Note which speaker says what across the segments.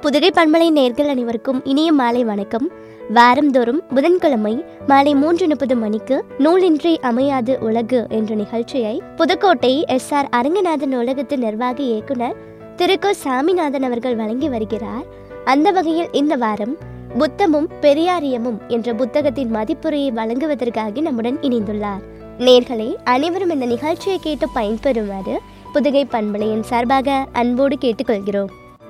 Speaker 1: புதுகை பண்பலை நேர்கள் அனைவருக்கும் இனிய மாலை வணக்கம் வாரந்தோறும் புதன்கிழமை மாலை மூன்று முப்பது மணிக்கு நூலின்றி அமையாது உலகு என்ற நிகழ்ச்சியை புதுக்கோட்டை எஸ் ஆர் அரங்கநாதன் நூலகத்தின் நிர்வாக இயக்குனர் திரு கோ சாமிநாதன் அவர்கள் வழங்கி வருகிறார் அந்த வகையில் இந்த வாரம் புத்தமும் பெரியாரியமும் என்ற புத்தகத்தின் மதிப்புரையை வழங்குவதற்காக நம்முடன் இணைந்துள்ளார் நேர்களே அனைவரும் இந்த நிகழ்ச்சியை கேட்டு பயன்பெறுமாறு புதுகை பண்பலையின் சார்பாக அன்போடு கேட்டுக்கொள்கிறோம்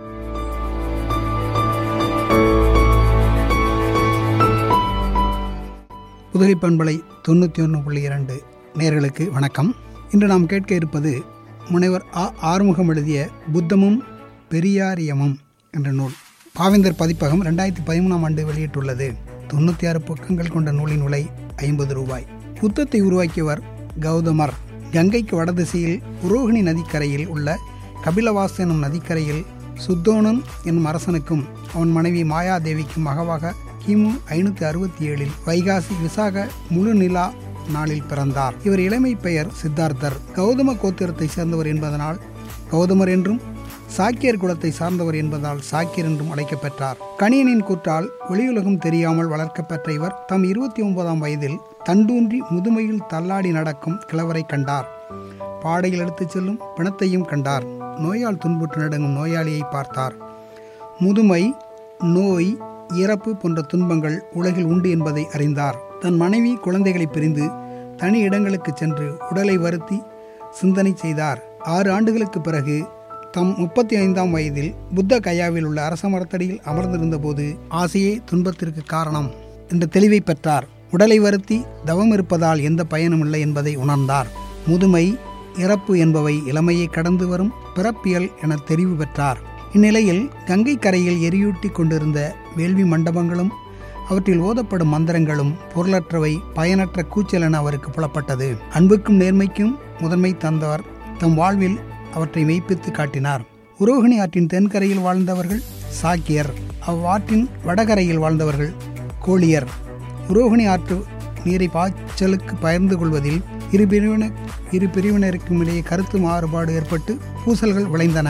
Speaker 2: புதுகை பண்பலை தொண்ணூற்றி ஒன்று புள்ளி இரண்டு நேர்களுக்கு வணக்கம் இன்று நாம் கேட்க இருப்பது முனைவர் ஆ ஆறுமுகம் எழுதிய புத்தமும் பெரியாரியமும் என்ற நூல் பாவேந்தர் பதிப்பகம் ரெண்டாயிரத்தி பதிமூணாம் ஆண்டு வெளியிட்டுள்ளது தொண்ணூற்றி ஆறு பக்கங்கள் கொண்ட நூலின் விலை ஐம்பது ரூபாய் புத்தத்தை உருவாக்கியவர் கௌதமர் கங்கைக்கு வடதிசையில் உரோகிணி நதிக்கரையில் உள்ள கபிலவாஸ் எனும் நதிக்கரையில் சுத்தோனன் என்னும் அரசனுக்கும் அவன் மனைவி மாயாதேவிக்கும் மகவாக கிமு ஐநூற்றி அறுபத்தி ஏழில் வைகாசி விசாக முழு நிலா நாளில் பிறந்தார் இவர் இளமை பெயர் சித்தார்த்தர் கௌதம கோத்திரத்தை சேர்ந்தவர் என்பதனால் கௌதமர் என்றும் சாக்கியர் குலத்தை சார்ந்தவர் என்பதால் சாக்கியர் என்றும் அழைக்கப்பெற்றார் கணியனின் கூற்றால் வெளியுலகம் தெரியாமல் வளர்க்கப்பெற்ற இவர் தம் இருபத்தி ஒன்பதாம் வயதில் தண்டூன்றி முதுமையில் தள்ளாடி நடக்கும் கிழவரை கண்டார் பாடையில் எடுத்துச் செல்லும் பிணத்தையும் கண்டார் நோயால் துன்புற்று நடுங்கும் நோயாளியை பார்த்தார் முதுமை நோய் இறப்பு போன்ற துன்பங்கள் உலகில் உண்டு என்பதை அறிந்தார் தன் மனைவி குழந்தைகளை பிரிந்து தனி இடங்களுக்கு சென்று உடலை வருத்தி சிந்தனை செய்தார் ஆறு ஆண்டுகளுக்கு பிறகு தம் முப்பத்தி ஐந்தாம் வயதில் புத்த கயாவில் உள்ள அரச மரத்தடியில் அமர்ந்திருந்த போது ஆசையே துன்பத்திற்கு காரணம் என்ற தெளிவை பெற்றார் உடலை வருத்தி தவம் இருப்பதால் எந்த பயனும் இல்லை என்பதை உணர்ந்தார் முதுமை இறப்பு என்பவை இளமையை கடந்து வரும் பிறப்பியல் என தெரிவு பெற்றார் இந்நிலையில் கங்கை கரையில் எரியூட்டி கொண்டிருந்த வேள்வி மண்டபங்களும் அவற்றில் ஓதப்படும் மந்திரங்களும் பொருளற்றவை பயனற்ற கூச்சல் என அவருக்கு புலப்பட்டது அன்புக்கும் நேர்மைக்கும் முதன்மை தந்தவர் தம் வாழ்வில் அவற்றை மெய்ப்பித்து காட்டினார் உரோகிணி ஆற்றின் தென்கரையில் வாழ்ந்தவர்கள் சாக்கியர் அவ்வாற்றின் வடகரையில் வாழ்ந்தவர்கள் கோழியர் உரோகிணி ஆற்று நீரை பாய்ச்சலுக்கு பகிர்ந்து கொள்வதில் இரு பிரிவின இரு பிரிவினருக்கும் இடையே கருத்து மாறுபாடு ஏற்பட்டு பூசல்கள் விளைந்தன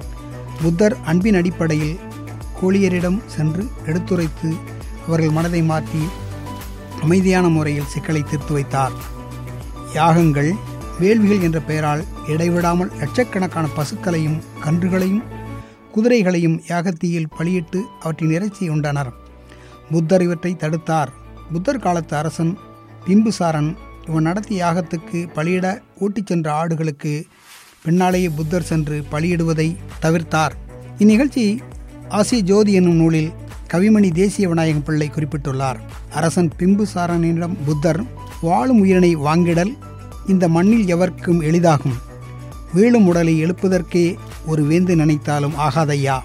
Speaker 2: புத்தர் அன்பின் அடிப்படையில் கோழியரிடம் சென்று எடுத்துரைத்து அவர்கள் மனதை மாற்றி அமைதியான முறையில் சிக்கலை தீர்த்து வைத்தார் யாகங்கள் வேள்விகள் என்ற பெயரால் இடைவிடாமல் லட்சக்கணக்கான பசுக்களையும் கன்றுகளையும் குதிரைகளையும் யாகத்தீயில் பலியிட்டு அவற்றின் இறைச்சியை உண்டனர் புத்தர் இவற்றை தடுத்தார் புத்தர் காலத்து அரசன் பிம்புசாரன் இவன் நடத்திய யாகத்துக்கு பலியிட ஓட்டிச் சென்ற ஆடுகளுக்கு பின்னாலேயே புத்தர் சென்று பலியிடுவதை தவிர்த்தார் இந்நிகழ்ச்சி ஆசிய ஜோதி என்னும் நூலில் கவிமணி தேசிய விநாயகம் பிள்ளை குறிப்பிட்டுள்ளார் அரசன் பிம்புசாரனிடம் புத்தர் வாழும் உயிரினை வாங்கிடல் இந்த மண்ணில் எவர்க்கும் எளிதாகும் வீழும் உடலை எழுப்புதற்கே ஒரு வேந்து நினைத்தாலும் ஆகாதையா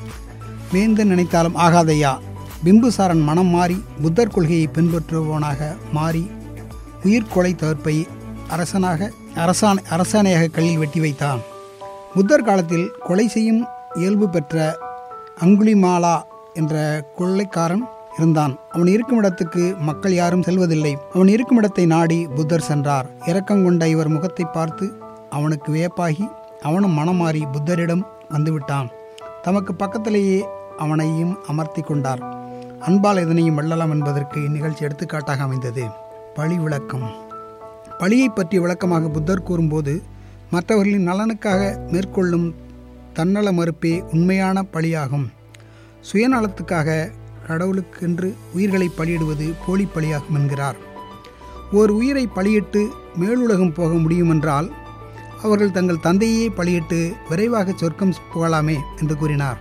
Speaker 2: வேந்து நினைத்தாலும் ஆகாதையா பிம்புசாரன் மனம் மாறி புத்தர் கொள்கையை பின்பற்றுபவனாக மாறி உயிர்கொலை தவிர்ப்பை அரசனாக அரசாணை அரசாணையாக கல்லில் வெட்டி வைத்தான் புத்தர் காலத்தில் கொலை செய்யும் இயல்பு பெற்ற அங்குலிமாலா என்ற கொள்ளைக்காரன் இருந்தான் அவன் இருக்கும் இடத்துக்கு மக்கள் யாரும் செல்வதில்லை அவன் இருக்கும் இடத்தை நாடி புத்தர் சென்றார் இரக்கம் கொண்ட இவர் முகத்தை பார்த்து அவனுக்கு வியப்பாகி அவனும் மனம் மாறி புத்தரிடம் வந்துவிட்டான் தமக்கு பக்கத்திலேயே அவனையும் அமர்த்தி கொண்டார் அன்பால் எதனையும் வெல்லலாம் என்பதற்கு இந்நிகழ்ச்சி எடுத்துக்காட்டாக அமைந்தது பழி விளக்கம் பழியை பற்றிய விளக்கமாக புத்தர் கூறும்போது மற்றவர்களின் நலனுக்காக மேற்கொள்ளும் தன்னல மறுப்பே உண்மையான பழியாகும் சுயநலத்துக்காக கடவுளுக்கென்று உயிர்களை பலியிடுவது போலி பலியாகும் என்கிறார் ஓர் உயிரை பலியிட்டு மேலுலகம் போக முடியுமென்றால் அவர்கள் தங்கள் தந்தையே பலியிட்டு விரைவாக சொர்க்கம் புகழாமே என்று கூறினார்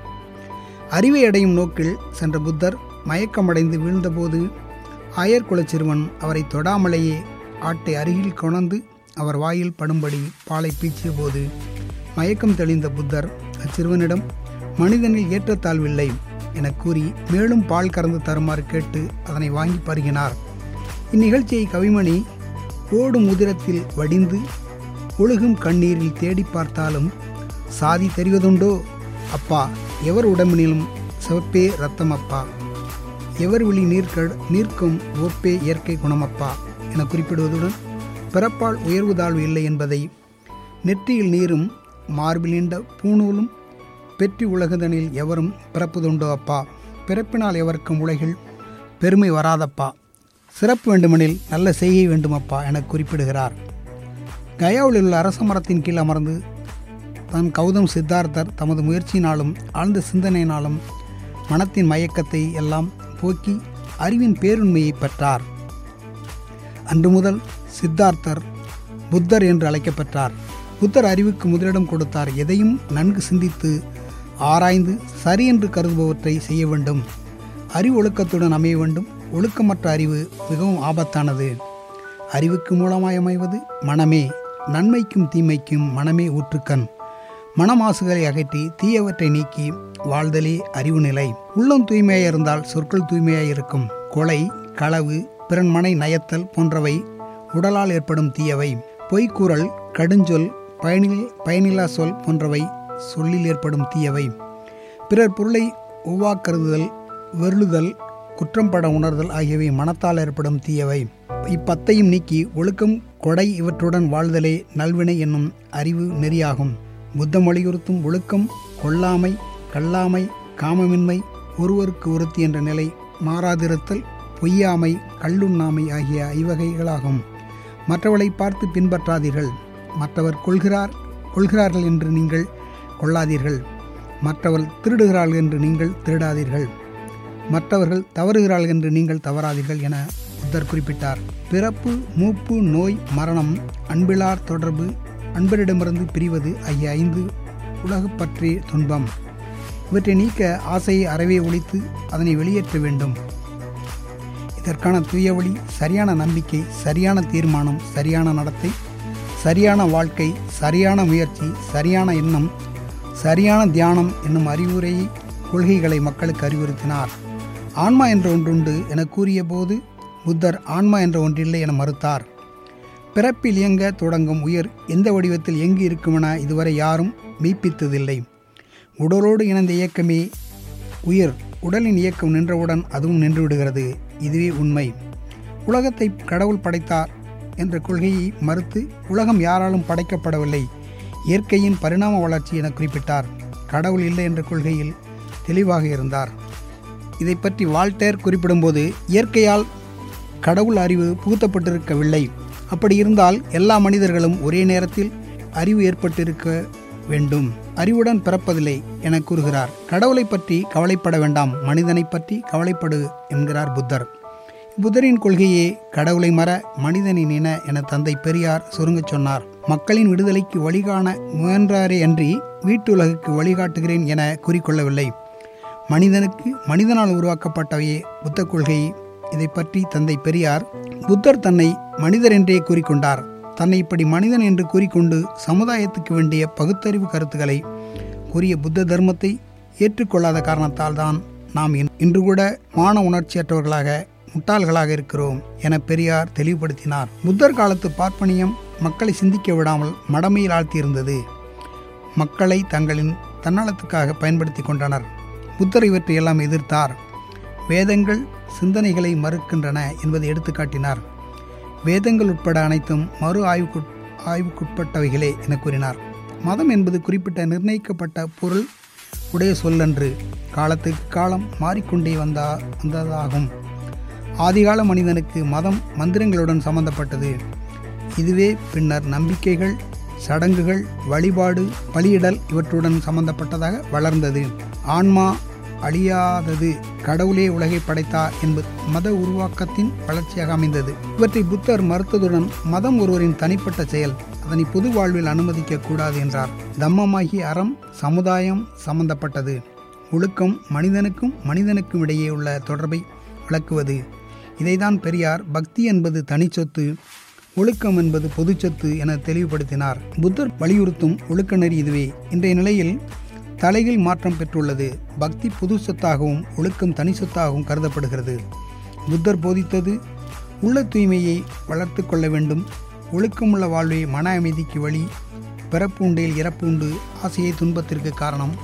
Speaker 2: அறிவை அடையும் நோக்கில் சென்ற புத்தர் மயக்கமடைந்து வீழ்ந்தபோது ஆயர்குலச் சிறுவன் அவரை தொடாமலேயே ஆட்டை அருகில் கொணர்ந்து அவர் வாயில் படும்படி பாலை பீச்சிய போது மயக்கம் தெளிந்த புத்தர் அச்சிறுவனிடம் மனிதனில் ஏற்றத்தாழ்வில்லை என கூறி மேலும் பால் கறந்து தருமாறு கேட்டு அதனை வாங்கி பருகினார் இந்நிகழ்ச்சியை கவிமணி ஓடும் உதிரத்தில் வடிந்து ஒழுகும் கண்ணீரில் தேடி பார்த்தாலும் சாதி தெரிவதுண்டோ அப்பா எவர் உடம்பினிலும் சிவப்பே ரத்தம் அப்பா எவர் விழி நீர்க்க நீர்க்கும் ஒப்பே இயற்கை குணமப்பா என குறிப்பிடுவதுடன் பிறப்பால் உயர்வு தாழ்வு இல்லை என்பதை நெற்றியில் நீரும் மார்பில் நீண்ட பூணூலும் பெற்றி உலகுதனில் எவரும் பிறப்பதுண்டோ அப்பா பிறப்பினால் எவருக்கும் உலகில் பெருமை வராதப்பா சிறப்பு வேண்டுமெனில் நல்ல செய்கை வேண்டுமப்பா என குறிப்பிடுகிறார் கயாவில் உள்ள அரச மரத்தின் கீழ் அமர்ந்து தன் கௌதம் சித்தார்த்தர் தமது முயற்சியினாலும் ஆழ்ந்த சிந்தனையினாலும் மனத்தின் மயக்கத்தை எல்லாம் போக்கி அறிவின் பேருண்மையை பெற்றார் அன்று முதல் சித்தார்த்தர் புத்தர் என்று அழைக்கப்பெற்றார் புத்தர் அறிவுக்கு முதலிடம் கொடுத்தார் எதையும் நன்கு சிந்தித்து ஆராய்ந்து சரி என்று கருதுபவற்றை செய்ய வேண்டும் அறிவு ஒழுக்கத்துடன் அமைய வேண்டும் ஒழுக்கமற்ற அறிவு மிகவும் ஆபத்தானது அறிவுக்கு மூலமாய் அமைவது மனமே நன்மைக்கும் தீமைக்கும் மனமே ஊற்றுக்கண் மனமாசுகளை அகற்றி தீயவற்றை நீக்கி வாழ்தலே அறிவு நிலை உள்ளம் தூய்மையாக இருந்தால் சொற்கள் தூய்மையாக இருக்கும் கொலை களவு பிறன்மனை நயத்தல் போன்றவை உடலால் ஏற்படும் தீயவை பொய்க்கூறல் கடுஞ்சொல் பயனில் பயனில்லா சொல் போன்றவை சொல்லில் ஏற்படும் தீயவை பிறர் பொருளை ஒவ்வாக்கருதுதல் வெருளுதல் குற்றம் பட உணர்தல் ஆகியவை மனத்தால் ஏற்படும் தீயவை இப்பத்தையும் நீக்கி ஒழுக்கம் கொடை இவற்றுடன் வாழ்தலே நல்வினை என்னும் அறிவு நெறியாகும் புத்தம் வலியுறுத்தும் ஒழுக்கம் கொல்லாமை கல்லாமை காமமின்மை ஒருவருக்கு ஒருத்தி என்ற நிலை மாறாதிருத்தல் பொய்யாமை கள்ளுண்ணாமை ஆகிய ஐவகைகளாகும் மற்றவளை பார்த்து பின்பற்றாதீர்கள் மற்றவர் கொள்கிறார் கொள்கிறார்கள் என்று நீங்கள் கொள்ளாதீர்கள் மற்றவர் திருடுகிறார்கள் என்று நீங்கள் திருடாதீர்கள் மற்றவர்கள் தவறுகிறார்கள் என்று நீங்கள் தவறாதீர்கள் என புத்தர் குறிப்பிட்டார் பிறப்பு மூப்பு நோய் மரணம் அன்பிலார் தொடர்பு அன்பரிடமிருந்து பிரிவது ஆகிய ஐந்து உலகப் பற்றிய துன்பம் இவற்றை நீக்க ஆசையை அறவே ஒழித்து அதனை வெளியேற்ற வேண்டும் இதற்கான தூய வழி சரியான நம்பிக்கை சரியான தீர்மானம் சரியான நடத்தை சரியான வாழ்க்கை சரியான முயற்சி சரியான எண்ணம் சரியான தியானம் என்னும் அறிவுரையை கொள்கைகளை மக்களுக்கு அறிவுறுத்தினார் ஆன்மா என்ற ஒன்றுண்டு என கூறிய போது புத்தர் ஆன்மா என்ற ஒன்றில்லை என மறுத்தார் பிறப்பில் இயங்க தொடங்கும் உயிர் எந்த வடிவத்தில் எங்கு இருக்குமென இதுவரை யாரும் மெய்ப்பித்ததில்லை உடலோடு இணைந்த இயக்கமே உயிர் உடலின் இயக்கம் நின்றவுடன் அதுவும் நின்று விடுகிறது இதுவே உண்மை உலகத்தை கடவுள் படைத்தார் என்ற கொள்கையை மறுத்து உலகம் யாராலும் படைக்கப்படவில்லை இயற்கையின் பரிணாம வளர்ச்சி என குறிப்பிட்டார் கடவுள் இல்லை என்ற கொள்கையில் தெளிவாக இருந்தார் இதை பற்றி வால்டேர் குறிப்பிடும்போது இயற்கையால் கடவுள் அறிவு புகுத்தப்பட்டிருக்கவில்லை அப்படி இருந்தால் எல்லா மனிதர்களும் ஒரே நேரத்தில் அறிவு ஏற்பட்டிருக்க வேண்டும் அறிவுடன் பிறப்பதில்லை என கூறுகிறார் கடவுளை பற்றி கவலைப்பட வேண்டாம் மனிதனை பற்றி கவலைப்படு என்கிறார் புத்தர் புத்தரின் கொள்கையே கடவுளை மற மனிதனின் இன என தந்தை பெரியார் சுருங்கச் சொன்னார் மக்களின் விடுதலைக்கு வழிகாண முயன்றாரே அன்றி வீட்டுலகுக்கு வழிகாட்டுகிறேன் என கூறிக்கொள்ளவில்லை மனிதனுக்கு மனிதனால் உருவாக்கப்பட்டவையே புத்த கொள்கை இதை பற்றி தந்தை பெரியார் புத்தர் தன்னை மனிதர் என்றே கூறிக்கொண்டார் தன்னை இப்படி மனிதன் என்று கூறிக்கொண்டு சமுதாயத்துக்கு வேண்டிய பகுத்தறிவு கருத்துக்களை கூறிய புத்த தர்மத்தை ஏற்றுக்கொள்ளாத காரணத்தால் தான் நாம் இன்று கூட மான உணர்ச்சியற்றவர்களாக முட்டாள்களாக இருக்கிறோம் என பெரியார் தெளிவுபடுத்தினார் புத்தர் காலத்து பார்ப்பனியம் மக்களை சிந்திக்க விடாமல் மடமையில் ஆழ்த்தியிருந்தது மக்களை தங்களின் தன்னலத்துக்காக பயன்படுத்தி கொண்டனர் புத்தர் இவற்றையெல்லாம் எதிர்த்தார் வேதங்கள் சிந்தனைகளை மறுக்கின்றன என்பதை எடுத்துக்காட்டினார் வேதங்கள் உட்பட அனைத்தும் மறு ஆய்வுக்கு ஆய்வுக்குட்பட்டவைகளே என கூறினார் மதம் என்பது குறிப்பிட்ட நிர்ணயிக்கப்பட்ட பொருள் உடைய சொல்லன்று காலத்துக்கு காலம் மாறிக்கொண்டே வந்தா வந்ததாகும் ஆதிகால மனிதனுக்கு மதம் மந்திரங்களுடன் சம்பந்தப்பட்டது இதுவே பின்னர் நம்பிக்கைகள் சடங்குகள் வழிபாடு பலியிடல் இவற்றுடன் சம்பந்தப்பட்டதாக வளர்ந்தது ஆன்மா அழியாதது கடவுளே உலகை படைத்தார் என்பது மத உருவாக்கத்தின் வளர்ச்சியாக அமைந்தது இவற்றை புத்தர் மறுத்ததுடன் மதம் ஒருவரின் தனிப்பட்ட செயல் அதனை பொது வாழ்வில் அனுமதிக்க கூடாது என்றார் தம்மமாகிய அறம் சமுதாயம் சம்பந்தப்பட்டது ஒழுக்கம் மனிதனுக்கும் மனிதனுக்கும் இடையே உள்ள தொடர்பை விளக்குவது இதைதான் பெரியார் பக்தி என்பது தனிச்சொத்து ஒழுக்கம் என்பது பொதுச்சொத்து என தெளிவுபடுத்தினார் புத்தர் வலியுறுத்தும் ஒழுக்க நெறி இதுவே இன்றைய நிலையில் தலையில் மாற்றம் பெற்றுள்ளது பக்தி பொது சொத்தாகவும் ஒழுக்கம் தனி சொத்தாகவும் கருதப்படுகிறது புத்தர் போதித்தது உள்ள தூய்மையை வளர்த்து கொள்ள வேண்டும் ஒழுக்கமுள்ள வாழ்வை மன அமைதிக்கு வழி பிறப்பு உண்டில் இறப்பு உண்டு ஆசையை துன்பத்திற்கு காரணம்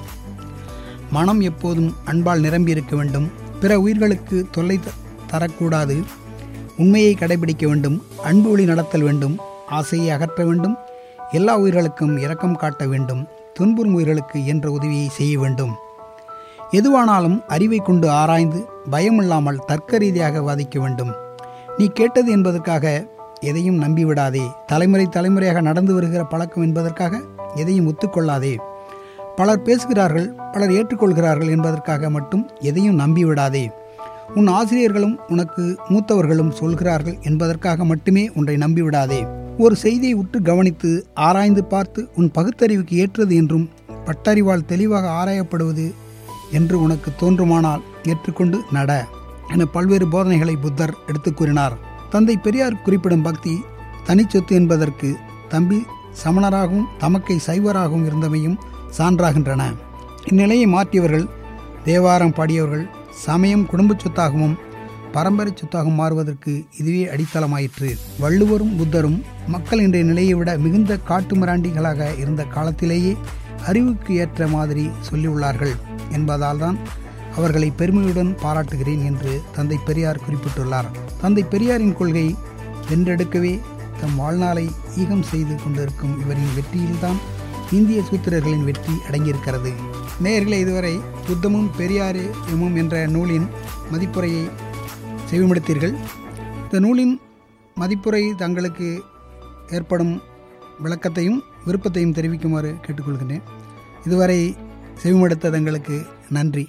Speaker 2: மனம் எப்போதும் அன்பால் நிரம்பியிருக்க வேண்டும் பிற உயிர்களுக்கு தொல்லை தரக்கூடாது உண்மையை கடைபிடிக்க வேண்டும் அன்பு வழி நடத்தல் வேண்டும் ஆசையை அகற்ற வேண்டும் எல்லா உயிர்களுக்கும் இரக்கம் காட்ட வேண்டும் துன்புறும் உயிர்களுக்கு என்ற உதவியை செய்ய வேண்டும் எதுவானாலும் அறிவை கொண்டு ஆராய்ந்து பயமில்லாமல் தர்க்க ரீதியாக வாதிக்க வேண்டும் நீ கேட்டது என்பதற்காக எதையும் நம்பிவிடாதே தலைமுறை தலைமுறையாக நடந்து வருகிற பழக்கம் என்பதற்காக எதையும் ஒத்துக்கொள்ளாதே பலர் பேசுகிறார்கள் பலர் ஏற்றுக்கொள்கிறார்கள் என்பதற்காக மட்டும் எதையும் நம்பிவிடாதே உன் ஆசிரியர்களும் உனக்கு மூத்தவர்களும் சொல்கிறார்கள் என்பதற்காக மட்டுமே ஒன்றை நம்பிவிடாதே ஒரு செய்தியை உற்று கவனித்து ஆராய்ந்து பார்த்து உன் பகுத்தறிவுக்கு ஏற்றது என்றும் பட்டறிவால் தெளிவாக ஆராயப்படுவது என்று உனக்கு தோன்றுமானால் ஏற்றுக்கொண்டு நட என பல்வேறு போதனைகளை புத்தர் எடுத்துக் கூறினார் தந்தை பெரியார் குறிப்பிடும் பக்தி தனிச்சொத்து என்பதற்கு தம்பி சமணராகவும் தமக்கை சைவராகவும் இருந்தமையும் சான்றாகின்றன இந்நிலையை மாற்றியவர்கள் தேவாரம் பாடியவர்கள் சமயம் குடும்பச் சொத்தாகவும் பரம்பரை சொத்தாகவும் மாறுவதற்கு இதுவே அடித்தளமாயிற்று வள்ளுவரும் புத்தரும் மக்கள் இன்றைய நிலையை விட மிகுந்த காட்டுமிராண்டிகளாக இருந்த காலத்திலேயே அறிவுக்கு ஏற்ற மாதிரி சொல்லியுள்ளார்கள் என்பதால் தான் அவர்களை பெருமையுடன் பாராட்டுகிறேன் என்று தந்தை பெரியார் குறிப்பிட்டுள்ளார் தந்தை பெரியாரின் கொள்கை வென்றெடுக்கவே தம் வாழ்நாளை ஈகம் செய்து கொண்டிருக்கும் இவரின் வெற்றியில்தான் இந்திய சூத்திரர்களின் வெற்றி அடங்கியிருக்கிறது நேயர்களே இதுவரை புத்தமும் பெரியாரியமும் என்ற நூலின் மதிப்புரையை செவிமடுத்தீர்கள் இந்த நூலின் மதிப்புரை தங்களுக்கு ஏற்படும் விளக்கத்தையும் விருப்பத்தையும் தெரிவிக்குமாறு கேட்டுக்கொள்கிறேன் இதுவரை செவிமடுத்த தங்களுக்கு நன்றி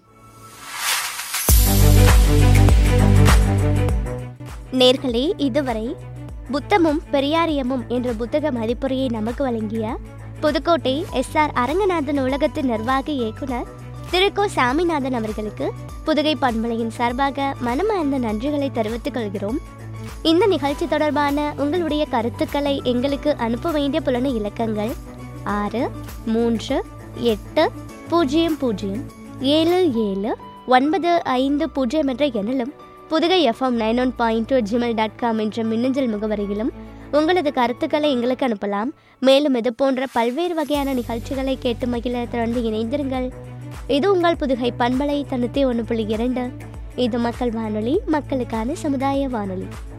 Speaker 1: நேர்களே இதுவரை புத்தமும் பெரியாரியமும் என்ற புத்தக மதிப்புரையை நமக்கு வழங்கிய புதுக்கோட்டை எஸ் ஆர் அரங்கநாதன் உலகத்தின் நிர்வாக இயக்குனர் திரு கோ சாமிநாதன் அவர்களுக்கு புதுகை பண்பலையின் சார்பாக மனமார்ந்த நன்றிகளை தெரிவித்துக் கொள்கிறோம் இந்த நிகழ்ச்சி தொடர்பான உங்களுடைய கருத்துக்களை எங்களுக்கு அனுப்ப வேண்டிய புலன இலக்கங்கள் ஆறு மூன்று எட்டு பூஜ்ஜியம் பூஜ்ஜியம் ஏழு ஏழு ஒன்பது ஐந்து பூஜ்ஜியம் என்ற எண்ணிலும் Pudukai FM nine one point two Gmail dot com என்ற மின்னஞ்சல் முகவரியிலும் உங்களது கருத்துக்களை எங்களுக்கு அனுப்பலாம் மேலும் இது போன்ற பல்வேறு வகையான நிகழ்ச்சிகளை கேட்டு மகிழ தொடர்ந்து இணைந்திருங்கள் இது உங்கள் புதுகை பண்பலை தொண்ணூற்றி ஒன்று புள்ளி இரண்டு இது மக்கள் வானொலி மக்களுக்கான சமுதாய வானொலி